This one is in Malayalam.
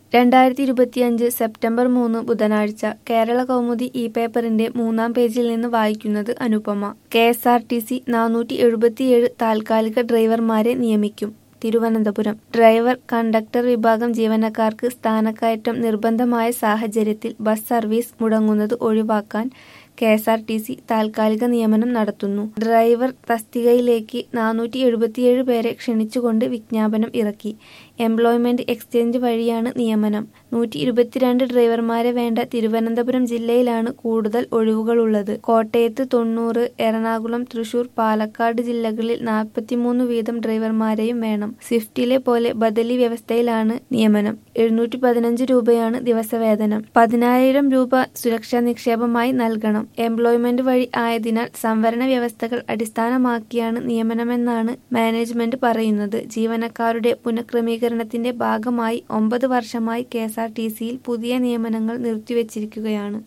രണ്ടായിരത്തി ഇരുപത്തിയഞ്ച് സെപ്റ്റംബർ മൂന്ന് ബുധനാഴ്ച കേരള കൗമുദി ഇ പേപ്പറിന്റെ മൂന്നാം പേജിൽ നിന്ന് വായിക്കുന്നത് Anupama K S R T C നാനൂറ്റി എഴുപത്തിയേഴ് താൽക്കാലിക ഡ്രൈവർമാരെ നിയമിക്കും തിരുവനന്തപുരം ഡ്രൈവർ കണ്ടക്ടർ വിഭാഗം ജീവനക്കാർക്ക് സ്ഥാനക്കയറ്റം നിർബന്ധമായ സാഹചര്യത്തിൽ ബസ് സർവീസ് മുടങ്ങുന്നത് ഒഴിവാക്കാൻ K S R T C താൽക്കാലിക നിയമനം നടത്തുന്നു ഡ്രൈവർ തസ്തികയിലേക്ക് നാനൂറ്റി എഴുപത്തിയേഴ് പേരെ ക്ഷണിച്ചുകൊണ്ട് വിജ്ഞാപനം ഇറക്കി എംപ്ലോയ്മെന്റ് എക്സ്ചേഞ്ച് വഴിയാണ് നിയമനം നൂറ്റി ഇരുപത്തിരണ്ട് ഡ്രൈവർമാരെ വേണ്ട തിരുവനന്തപുരം ജില്ലയിലാണ് കൂടുതൽ ഒഴിവുകളുള്ളത് കോട്ടയത്ത് തൊണ്ണൂറ് എറണാകുളം തൃശൂർ പാലക്കാട് ജില്ലകളിൽ നാൽപ്പത്തിമൂന്ന് വീതം ഡ്രൈവർമാരെയും വേണം സ്വിഫ്റ്റിലെ പോലെ ബദലി വ്യവസ്ഥയിലാണ് നിയമനം എഴുന്നൂറ്റി പതിനഞ്ച് രൂപയാണ് ദിവസവേതനം പതിനായിരം രൂപ സുരക്ഷാ നിക്ഷേപമായി നൽകണം എംപ്ലോയ്മെന്റ് വഴി ആയതിനാൽ സംവരണ വ്യവസ്ഥകൾ അടിസ്ഥാനമാക്കിയാണ് നിയമനമെന്നാണ് മാനേജ്മെന്റ് പറയുന്നത് ജീവനക്കാരുടെ പുനഃക്രമീകരണത്തിന്റെ ഭാഗമായി ഒമ്പത് വർഷമായി കെ എസ് ആർ ടി സിയിൽ പുതിയ നിയമനങ്ങൾ നിർത്തിവച്ചിരിക്കുകയാണ്